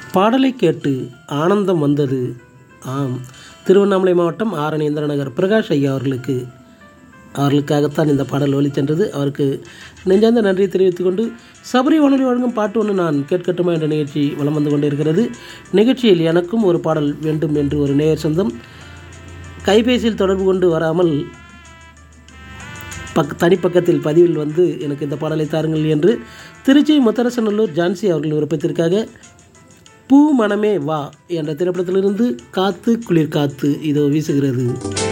பாடலை கேட்டு ஆனந்தம் வந்தது ஆம் திருவண்ணாமலை மாவட்டம் ஆரணேந்திர நகர் பிரகாஷ் ஐயா அவர்களுக்கு அவர்களுக்காகத்தான் இந்த பாடல் ஒலி சென்றது அவருக்கு நெஞ்சார்ந்த நன்றியை தெரிவித்துக் கொண்டு சபரி வானொலி வழங்கும் பாட்டு ஒன்று நான் கேட்கட்டுமா என்ற நிகழ்ச்சி வலம் வந்து கொண்டிருக்கிறது நிகழ்ச்சியில் எனக்கும் ஒரு பாடல் வேண்டும் என்று ஒரு நேயர் சொந்தம் கைபேசியில் தொடர்பு கொண்டு வராமல் பக் தனிப்பக்கத்தில் பதிவில் வந்து எனக்கு இந்த பாடலை தாருங்கள் என்று திருச்சி முத்தரசநல்லூர் ஜான்சி அவர்கள் விருப்பத்திற்காக பூ மனமே வா என்ற திரைப்படத்திலிருந்து காத்து குளிர் காத்து இதோ வீசுகிறது